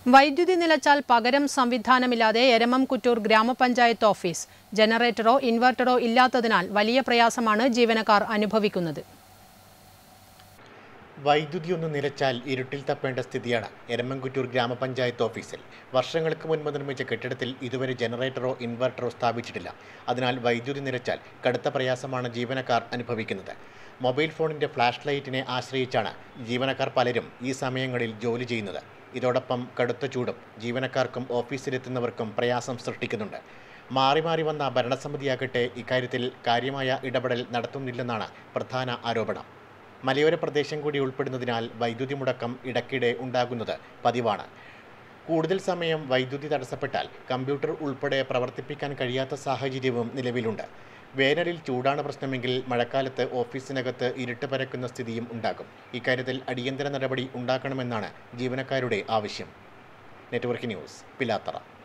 വൈദ്യുതി നിലച്ചാൽ പകരം സംവിധാനമില്ലാതെ എരമം കുറ്റൂർ ഗ്രാമപഞ്ചായത്ത് ഓഫീസ് ജനറേറ്ററോ ഇൻവെർട്ടറോ ഇല്ലാത്തതിനാൽ വലിയ പ്രയാസമാണ് ജീവനക്കാർ അനുഭവിക്കുന്നത് വൈദ്യുതി ഒന്ന് നിലച്ചാൽ ഇരുട്ടിൽ തപ്പേണ്ട സ്ഥിതിയാണ് എരമംകുറ്റൂർ ഗ്രാമപഞ്ചായത്ത് ഓഫീസിൽ വർഷങ്ങൾക്ക് മുൻപ് നിർമ്മിച്ച കെട്ടിടത്തിൽ ഇതുവരെ ജനറേറ്ററോ ഇൻവെർട്ടറോ സ്ഥാപിച്ചിട്ടില്ല അതിനാൽ വൈദ്യുതി നിലച്ചാൽ കടുത്ത പ്രയാസമാണ് ജീവനക്കാർ അനുഭവിക്കുന്നത് മൊബൈൽ ഫോണിൻ്റെ ഫ്ലാഷ് ലൈറ്റിനെ ആശ്രയിച്ചാണ് ജീവനക്കാർ പലരും ഈ സമയങ്ങളിൽ ജോലി ചെയ്യുന്നത് ഇതോടൊപ്പം കടുത്ത ചൂടും ജീവനക്കാർക്കും ഓഫീസിലെത്തുന്നവർക്കും പ്രയാസം സൃഷ്ടിക്കുന്നുണ്ട് മാറി മാറി വന്ന ഭരണസമിതിയാകട്ടെ ഇക്കാര്യത്തിൽ കാര്യമായ ഇടപെടൽ നടത്തുന്നില്ലെന്നാണ് പ്രധാന ആരോപണം മലയോര പ്രദേശം കൂടി ഉൾപ്പെടുന്നതിനാൽ വൈദ്യുതി മുടക്കം ഇടയ്ക്കിടെ ഉണ്ടാകുന്നത് പതിവാണ് കൂടുതൽ സമയം വൈദ്യുതി തടസ്സപ്പെട്ടാൽ കമ്പ്യൂട്ടർ ഉൾപ്പെടെ പ്രവർത്തിപ്പിക്കാൻ കഴിയാത്ത സാഹചര്യവും നിലവിലുണ്ട് വേനലിൽ ചൂടാണ് പ്രശ്നമെങ്കിൽ മഴക്കാലത്ത് ഓഫീസിനകത്ത് ഇരുട്ട് പരക്കുന്ന സ്ഥിതിയും ഉണ്ടാകും ഇക്കാര്യത്തിൽ അടിയന്തര നടപടി ഉണ്ടാക്കണമെന്നാണ് ജീവനക്കാരുടെ ആവശ്യം നെറ്റ്വർക്ക് ന്യൂസ് പിലാത്തറ